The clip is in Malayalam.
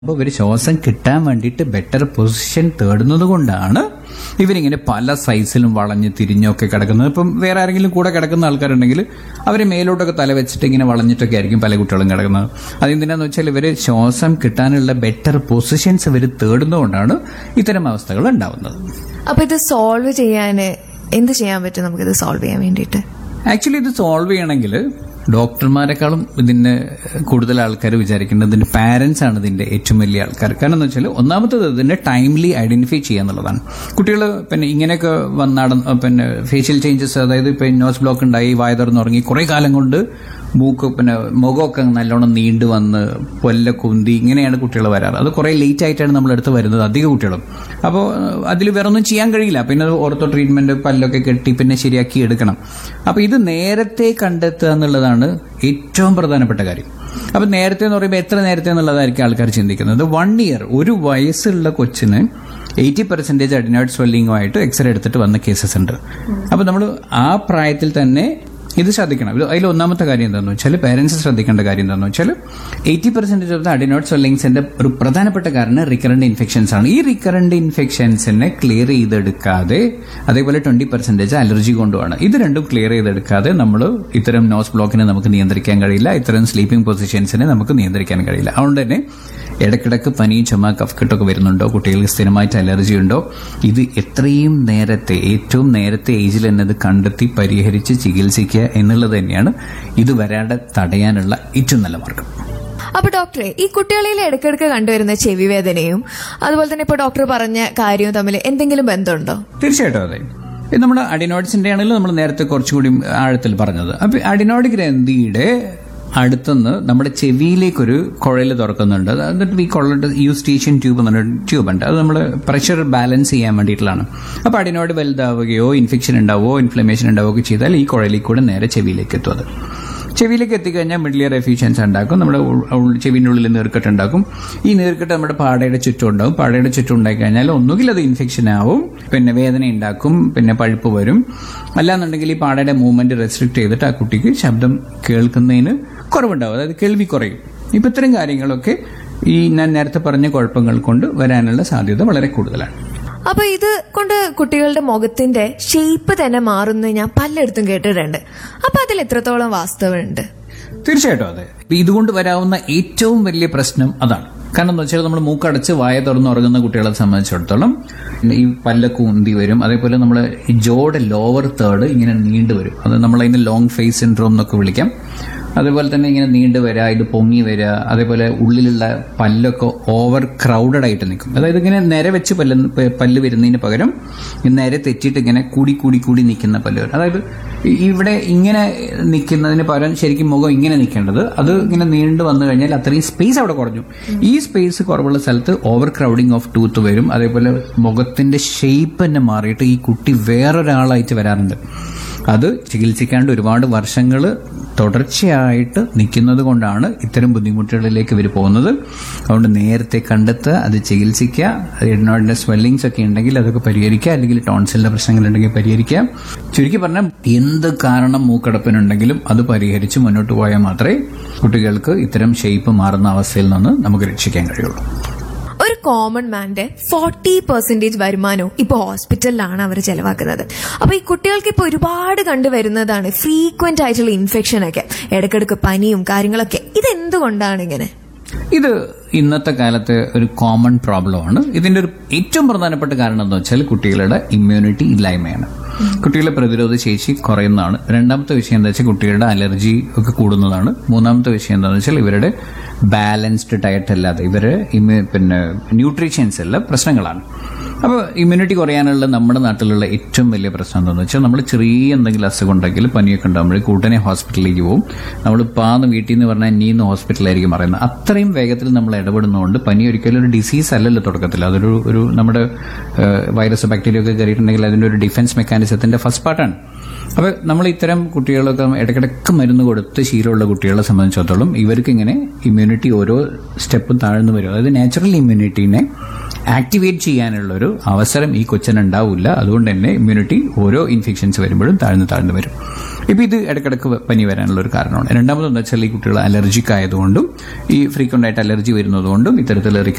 അപ്പോൾ ഇവർ ശ്വാസം കിട്ടാൻ വേണ്ടിയിട്ട് ബെറ്റർ പൊസിഷൻ തേടുന്നത് കൊണ്ടാണ് ഇവരിങ്ങനെ പല സൈസിലും വളഞ്ഞ് തിരിഞ്ഞൊക്കെ കിടക്കുന്നത് ഇപ്പം വേറെ ആരെങ്കിലും കൂടെ കിടക്കുന്ന ആൾക്കാരുണ്ടെങ്കിൽ അവർ മേലോട്ടൊക്കെ തല വെച്ചിട്ട് ഇങ്ങനെ വളഞ്ഞിട്ടൊക്കെ ആയിരിക്കും പല കുട്ടികളും കിടക്കുന്നത് അതെന്തിനാന്ന് വെച്ചാൽ ഇവർ ശ്വാസം കിട്ടാനുള്ള ബെറ്റർ പൊസിഷൻസ് ഇവർ തേടുന്നതുകൊണ്ടാണ് ഇത്തരം അവസ്ഥകൾ ഉണ്ടാവുന്നത് അപ്പൊ ഇത് സോൾവ് ചെയ്യാന് എന്ത് ചെയ്യാൻ പറ്റും നമുക്കിത് സോൾവ് ചെയ്യാൻ വേണ്ടിയിട്ട് ആക്ച്വലി ഇത് സോൾവ് ചെയ്യണമെങ്കിൽ ഡോക്ടർമാരെക്കാളും ഇതിന് കൂടുതൽ ആൾക്കാർ വിചാരിക്കുന്നത് ഇതിന്റെ പാരന്റ്സ് ആണ് ഇതിന്റെ ഏറ്റവും വലിയ ആൾക്കാർ കാരണം എന്ന് വെച്ചാൽ ഒന്നാമത്തത് ഇതിന്റെ ടൈംലി ഐഡന്റിഫൈ ചെയ്യുക എന്നുള്ളതാണ് കുട്ടികൾ പിന്നെ ഇങ്ങനെയൊക്കെ വന്നാട പിന്നെ ഫേഷ്യൽ ചേഞ്ചസ് അതായത് ഇപ്പൊ നോസ് ബ്ലോക്ക് ഉണ്ടായി വായ തുറന്ന് തുടങ്ങി കുറെ കാലം കൊണ്ട് മൂക്ക് പിന്നെ മുഖമൊക്കെ നല്ലോണം നീണ്ടു വന്ന് പൊല്ല കുന്തി ഇങ്ങനെയാണ് കുട്ടികൾ വരാറ് അത് കുറെ ലേറ്റ് ആയിട്ടാണ് നമ്മൾ അടുത്ത് വരുന്നത് അധിക കുട്ടികളും അപ്പോൾ അതിൽ വേറെ ഒന്നും ചെയ്യാൻ കഴിയില്ല പിന്നെ അത് ഓർത്തോ ട്രീറ്റ്മെന്റ് പല്ലൊക്കെ കെട്ടി പിന്നെ ശരിയാക്കി എടുക്കണം അപ്പൊ ഇത് നേരത്തെ കണ്ടെത്തുക എന്നുള്ളതാണ് ഏറ്റവും പ്രധാനപ്പെട്ട കാര്യം അപ്പൊ നേരത്തെ എന്ന് പറയുമ്പോൾ എത്ര നേരത്തെ എന്നുള്ളതായിരിക്കും ആൾക്കാർ ചിന്തിക്കുന്നത് വൺ ഇയർ ഒരു വയസ്സുള്ള കൊച്ചിന് എയ്റ്റി പെർസെന്റേജ് അഡിനോയിഡ് സ്വെല്ലിങ്ങുമായിട്ട് എക്സ്റേ എടുത്തിട്ട് വന്ന കേസസ് ഉണ്ട് അപ്പൊ നമ്മൾ ആ പ്രായത്തിൽ തന്നെ ഇത് ശ്രദ്ധിക്കണം ഇത് അതിൽ ഒന്നാമത്തെ കാര്യം എന്താണെന്ന് വെച്ചാൽ പേരൻസ് ശ്രദ്ധിക്കേണ്ട കാര്യം എന്താണെന്ന് വെച്ചാൽ eighty percentage of the adenoid സ്വെല്ലിങ്സിന്റെ ഒരു പ്രധാനപ്പെട്ട കാരണം റിക്കറന്റ് ഇൻഫെക്ഷൻസ് ആണ് ഈ റിക്കറന്റ് ഇൻഫെക്ഷൻസിനെ ക്ലിയർ ചെയ്തെടുക്കാതെ അതേപോലെ ട്വന്റി പെർസെന്റേജ് അലർജി കൊണ്ടുമാണ് ഇത് രണ്ടും ക്ലിയർ ചെയ്തെടുക്കാതെ നമ്മൾ ഇത്തരം നോസ് ബ്ലോക്കിനെ നമുക്ക് നിയന്ത്രിക്കാൻ കഴിയില്ല ഇത്തരം സ്ലീപ്പിംഗ് പൊസിഷൻസിനെ നമുക്ക് നിയന്ത്രിക്കാൻ കഴിയില്ല അതുകൊണ്ട് തന്നെ ഇടയ്ക്കിടയ്ക്ക് പനി ചുമ കഫ്കെട്ടൊക്കെ വരുന്നുണ്ടോ കുട്ടികൾക്ക് സ്ഥിരമായിട്ട് അലർജി ഉണ്ടോ ഇത് എത്രയും നേരത്തെ ഏറ്റവും നേരത്തെ ഏജിൽ തന്നെ ഇത് കണ്ടെത്തി പരിഹരിച്ച് ചികിത്സിക്കുക എന്നുള്ളത് തന്നെയാണ് ഇത് വരാതെ തടയാനുള്ള ഏറ്റവും നല്ല മാർഗം അപ്പൊ ഡോക്ടറെ ഈ കുട്ടികളിൽ ഇടയ്ക്കിടയ്ക്ക് കണ്ടുവരുന്ന ചെവി വേദനയും അതുപോലെ തന്നെ ഇപ്പൊ ഡോക്ടർ പറഞ്ഞ കാര്യവും തമ്മിൽ എന്തെങ്കിലും ബന്ധമുണ്ടോ തീർച്ചയായിട്ടും അതെ ഇത് നമ്മുടെ അഡിനോയിഡ്സിന്റെ ആണെങ്കിലും നമ്മൾ നേരത്തെ കുറച്ചുകൂടി ആഴത്തിൽ പറഞ്ഞത് അപ്പൊ അഡിനോയിഡ് ഗ്രന്ഥിയുടെ അടുത്തുനിന്ന് നമ്മുടെ ചെവിയിലേക്കൊരു കുഴൽ തുറക്കുന്നുണ്ട് അത് എന്നിട്ട് ഈ കുഴലിന്റെ യൂസ്റ്റേഷ്യൻ ട്യൂബ് എന്ന് പറഞ്ഞ ട്യൂബ് ഉണ്ട് അത് നമ്മൾ പ്രഷർ ബാലൻസ് ചെയ്യാൻ വേണ്ടിയിട്ടുള്ളതാണ് അപ്പൊ അഡിനോയിഡ് വലുതാവുകയോ ഇൻഫെക്ഷൻ ഉണ്ടാവുകയോ ഇൻഫ്ലമേഷൻ ഉണ്ടാവുകയോ ചെയ്താൽ ഈ കുഴലിൽ കൂടെ നേരെ ചെവിയിലേക്ക് എത്തും അത് ചെവിയിലേക്ക് എത്തിക്കഴിഞ്ഞാൽ മിഡ്ലിയർ എഫിഷ്യൻസ് ഉണ്ടാക്കും നമ്മുടെ ഉൾ- ഉൾ- ചെവിൻ്റെ ഉള്ളിൽ നീർക്കെട്ട് ഉണ്ടാക്കും ഈ നീർക്കെട്ട് നമ്മുടെ പാടയുടെ ചുറ്റും ഉണ്ടാവും പാടയുടെ ചുറ്റും ഉണ്ടായി കഴിഞ്ഞാൽ ഒന്നുകിൽ അത് ഇൻഫെക്ഷൻ ആവും പിന്നെ വേദന ഉണ്ടാക്കും പിന്നെ പഴുപ്പ് വരും അല്ലാന്നുണ്ടെങ്കിൽ ഈ പാടയുടെ മൂവ്മെന്റ് റെസ്ട്രിക്ട് ചെയ്തിട്ട് ആ കുട്ടിക്ക് ശബ്ദം കേൾക്കുന്നതിന് കുറവുണ്ടാവും അതായത് കേൾവി കുറയും ഇപ്പൊ ഇത്തരം കാര്യങ്ങളൊക്കെ ഈ ഞാൻ നേരത്തെ പറഞ്ഞ കുഴപ്പങ്ങൾ കൊണ്ട് വരാനുള്ള സാധ്യത വളരെ കൂടുതലാണ് അപ്പൊ ഇത് കൊണ്ട് കുട്ടികളുടെ മുഖത്തിന്റെ ഷേപ്പ് തന്നെ മാറുന്ന ഞാൻ പലയിടത്തും കേട്ടിട്ടുണ്ട് അപ്പൊ അതിൽ എത്രത്തോളം വാസ്തവമുണ്ട് തീർച്ചയായിട്ടും അതെ ഇപ്പൊ ഇതുകൊണ്ട് വരാവുന്ന ഏറ്റവും വലിയ പ്രശ്നം അതാണ് കാരണം എന്ന് വെച്ചാൽ നമ്മൾ മൂക്കടച്ച് വായ തുറന്ന് ഉറങ്ങുന്ന കുട്ടികളെ സംബന്ധിച്ചിടത്തോളം ഈ പല്ലൊക്കെ ഉന്തി വരും അതേപോലെ നമ്മൾ ഈ ജോയുടെ ലോവർ തേർഡ് ഇങ്ങനെ നീണ്ടു വരും അത് നമ്മൾ അതിന് ലോങ് ഫേസ് സിൻഡ്രോം എന്നൊക്കെ വിളിക്കാം അതേപോലെ തന്നെ ഇങ്ങനെ നീണ്ടു വരിക ഇത് പൊങ്ങി വരിക അതേപോലെ ഉള്ളിലുള്ള പല്ലൊക്കെ ഓവർ ക്രൗഡഡ് ആയിട്ട് നിൽക്കും അതായത് ഇങ്ങനെ നിര വെച്ച് പല്ല് പ- പല്ല് വരുന്നതിന് പകരം ഈ നിര തെറ്റിയിട്ട് ഇങ്ങനെ കൂടി കൂടി കൂടി നിൽക്കുന്ന പല്ല് വരും അതായത് ഈ- ഇവിടെ ഇങ്ങനെ നിൽക്കുന്നതിന് പകരം ശരിക്കും മുഖം ഇങ്ങനെ നിൽക്കേണ്ടത് അത് ഇങ്ങനെ നീണ്ടു വന്നു കഴിഞ്ഞാൽ അത്രയും സ്പേസ് അവിടെ കുറഞ്ഞു ഈ സ്പേസ് കുറവുള്ള സ്ഥലത്ത് ഓവർ ക്രൗഡിങ് ഓഫ് ടൂത്ത് വരും അതേപോലെ മുഖത്തിന്റെ ഷേപ്പ് തന്നെ മാറിയിട്ട് ഈ കുട്ടി വേറൊരാളായിട്ട് വരാറുണ്ട് അത് ചികിത്സിക്കാണ്ട് ഒരുപാട് വർഷങ്ങൾ തുടർച്ചയായിട്ട് നിൽക്കുന്നത് കൊണ്ടാണ് ഇത്തരം ബുദ്ധിമുട്ടുകളിലേക്ക് ഇവർ പോകുന്നത് അതുകൊണ്ട് നേരത്തെ കണ്ടെത്തുക അത് ചികിത്സിക്കുക എഡ്നോയിഡിന്റെ സ്വെല്ലിങ്സ് ഒക്കെ ഉണ്ടെങ്കിൽ അതൊക്കെ പരിഹരിക്കുക അല്ലെങ്കിൽ ടോൺസിലിന്റെ പ്രശ്നങ്ങൾ ഉണ്ടെങ്കിൽ പരിഹരിക്കുക ചുരുക്കി പറഞ്ഞാൽ എന്ത് കാരണം മൂക്കടപ്പിനുണ്ടെങ്കിലും അത് പരിഹരിച്ച് മുന്നോട്ട് പോയാൽ മാത്രമേ കുട്ടികൾക്ക് ഇത്തരം ഷേപ്പ് മാറുന്ന അവസ്ഥയിൽ നിന്ന് നമുക്ക് രക്ഷിക്കാൻ കഴിയുള്ളൂ ഒരു കോമൺ മാന്റെ ഫോർട്ടി പെർസെന്റേജ് വരുമാനവും ഇപ്പൊ ഹോസ്പിറ്റലിലാണ് അവർ ചെലവാക്കുന്നത് അപ്പൊ ഈ കുട്ടികൾക്ക് ഇപ്പൊ ഒരുപാട് കണ്ടുവരുന്നതാണ് ഫ്രീക്വന്റ് ആയിട്ടുള്ള ഇൻഫെക്ഷൻ ഒക്കെ ഇടയ്ക്കിടയ്ക്ക് പനിയും കാര്യങ്ങളൊക്കെ ഇത് എന്തുകൊണ്ടാണ് ഇങ്ങനെ ഇത് ഇന്നത്തെ കാലത്തെ ഒരു കോമൺ പ്രോബ്ലമാണ് ഇതിന്റെ ഒരു ഏറ്റവും പ്രധാനപ്പെട്ട കാരണം എന്ന് വെച്ചാൽ കുട്ടികളുടെ ഇമ്മ്യൂണിറ്റി ഇല്ലായ്മയാണ് കുട്ടികളുടെ പ്രതിരോധ ശേഷി കുറയുന്നതാണ് രണ്ടാമത്തെ വിഷയം എന്താ വെച്ചാൽ കുട്ടികളുടെ അലർജി ഒക്കെ കൂടുന്നതാണ് മൂന്നാമത്തെ വിഷയം എന്താണെന്ന് വെച്ചാൽ ഇവരുടെ ബാലൻസ്ഡ് ഡയറ്റ് അല്ലാതെ ഇവര് ഇമ്മ്യൂ- പിന്നെ ന്യൂട്രീഷ്യൻസ് എല്ലാം പ്രശ്നങ്ങളാണ് അപ്പോൾ ഇമ്മ്യൂണിറ്റി കുറയാനുള്ള നമ്മുടെ നാട്ടിലുള്ള ഏറ്റവും വലിയ പ്രശ്നം എന്താണെന്ന് വെച്ചാൽ നമ്മൾ ചെറിയ എന്തെങ്കിലും അസുഖം ഉണ്ടെങ്കിൽ പനിയൊക്കെ ഉണ്ടാകുമ്പോഴേക്കും ഉടനെ ഹോസ്പിറ്റലിലേക്ക് പോകും നമ്മൾ പാന്ന് വീട്ടിൽ നിന്ന് പറഞ്ഞാൽ നീന്ന് ഹോസ്പിറ്റലായിരിക്കും പറയുന്നത് അത്രയും വേഗത്തിൽ നമ്മൾ ഇടപെടുന്നതുകൊണ്ട് പനി ഒരിക്കലും ഒരു ഡിസീസ് അല്ലല്ലോ തുടക്കത്തിൽ അതൊരു ഒരു നമ്മുടെ വൈറസ് ബാക്ടീരിയ ഒക്കെ കയറിയിട്ടുണ്ടെങ്കിൽ അതിന്റെ ഒരു ഡിഫൻസ് മെക്കാനിസത്തിന്റെ ഫസ്റ്റ് പാർട്ടാണ് അപ്പൊ നമ്മൾ ഇത്തരം കുട്ടികളൊക്കെ ഇടയ്ക്കിടയ്ക്ക് മരുന്ന് കൊടുത്ത് ശീലമുള്ള കുട്ടികളെ സംബന്ധിച്ചിടത്തോളം ഇവർക്ക് ഇങ്ങനെ ഇമ്മ്യൂണിറ്റി ഓരോ സ്റ്റെപ്പും താഴ്ന്നു വരും അതായത് നാച്ചുറൽ ഇമ്മ്യൂണിറ്റീനെ ആക്ടിവേറ്റ് ചെയ്യാനുള്ള ഒരു അവസരം ഈ കൊച്ചിന് ഉണ്ടാവില്ല അതുകൊണ്ട് തന്നെ ഇമ്മ്യൂണിറ്റി ഓരോ ഇൻഫെക്ഷൻസ് വരുമ്പോഴും താഴ്ന്നു താഴ്ന്നു വരും ഇപ്പൊ ഇത് ഇടക്കിടക്ക് പനി വരാനുള്ള ഒരു കാരണമാണ് രണ്ടാമത് എന്താ വെച്ചാൽ ഈ കുട്ടികൾ അലർജിക് ആയതുകൊണ്ടും ഈ ഫ്രീക്വന്റ് ആയിട്ട് അലർജി വരുന്നതുകൊണ്ടും ഇത്തരത്തിലുള്ള